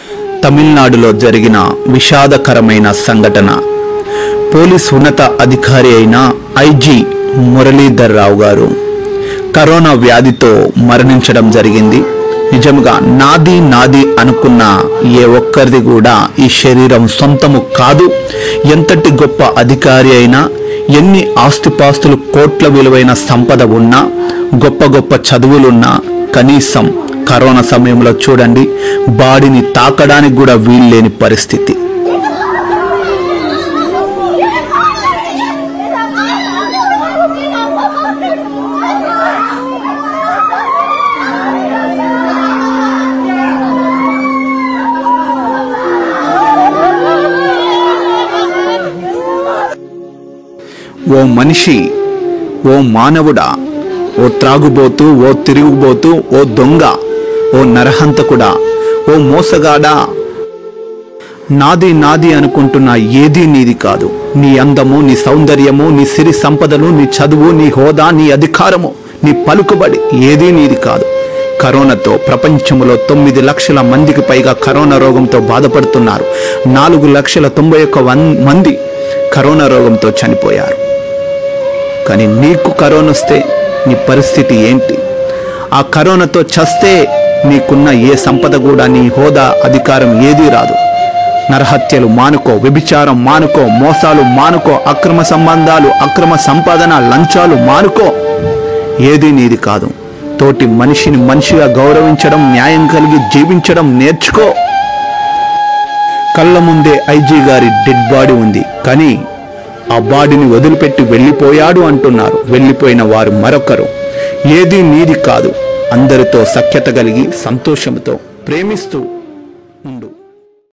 తమిళనాడులో జరిగిన విషాదకరమైన సంఘటన పోలీస్ ఉన్నత అధికారి అయిన ఐజీ మురళీధర్ రావు గారు కరోనా వ్యాధితో మరణించడం జరిగింది నిజంగా నాది నాది అనుకున్న ఏ ఒక్కరిది కూడా ఈ శరీరం సొంతము కాదు ఎంతటి గొప్ప అధికారి అయినా ఎన్ని ఆస్తిపాస్తులు కోట్ల విలువైన సంపద ఉన్నా గొప్ప గొప్ప చదువులున్నా కనీసం కరోనా సమయంలో చూడండి బాడీని తాకడానికి కూడా వీల్లేని పరిస్థితి ఓ మనిషి ఓ మానవుడా ఓ త్రాగుబోతూ ఓ తిరుగుబోతూ ఓ దొంగ ఓ నరహంతకుడా ఓ మోసగాడా నాది నాది అనుకుంటున్న ఏదీ నీది కాదు నీ అందము నీ సౌందర్యము నీ సిరి సంపదలు నీ చదువు నీ హోదా నీ అధికారము నీ పలుకుబడి ఏదీ నీది కాదు కరోనాతో ప్రపంచంలో తొమ్మిది లక్షల మందికి పైగా కరోనా రోగంతో బాధపడుతున్నారు నాలుగు లక్షల తొంభై ఒక్క వన్ మంది కరోనా రోగంతో చనిపోయారు కానీ నీకు కరోనా వస్తే నీ పరిస్థితి ఏంటి ఆ కరోనాతో చస్తే నీకున్న ఏ సంపద కూడా నీ హోదా అధికారం ఏదీ రాదు నరహత్యలు మానుకో వ్యభిచారం మానుకో మోసాలు మానుకో అక్రమ సంబంధాలు అక్రమ సంపాదన లంచాలు మానుకో ఏదీ నీది కాదు తోటి మనిషిని మనిషిగా గౌరవించడం న్యాయం కలిగి జీవించడం నేర్చుకో కళ్ళ ముందే ఐజీ గారి డెడ్ బాడీ ఉంది కానీ ఆ బాడీని వదిలిపెట్టి వెళ్ళిపోయాడు అంటున్నారు వెళ్ళిపోయిన వారు మరొకరు ఏది నీది కాదు అందరితో సఖ్యత కలిగి సంతోషంతో ప్రేమిస్తూ ఉండు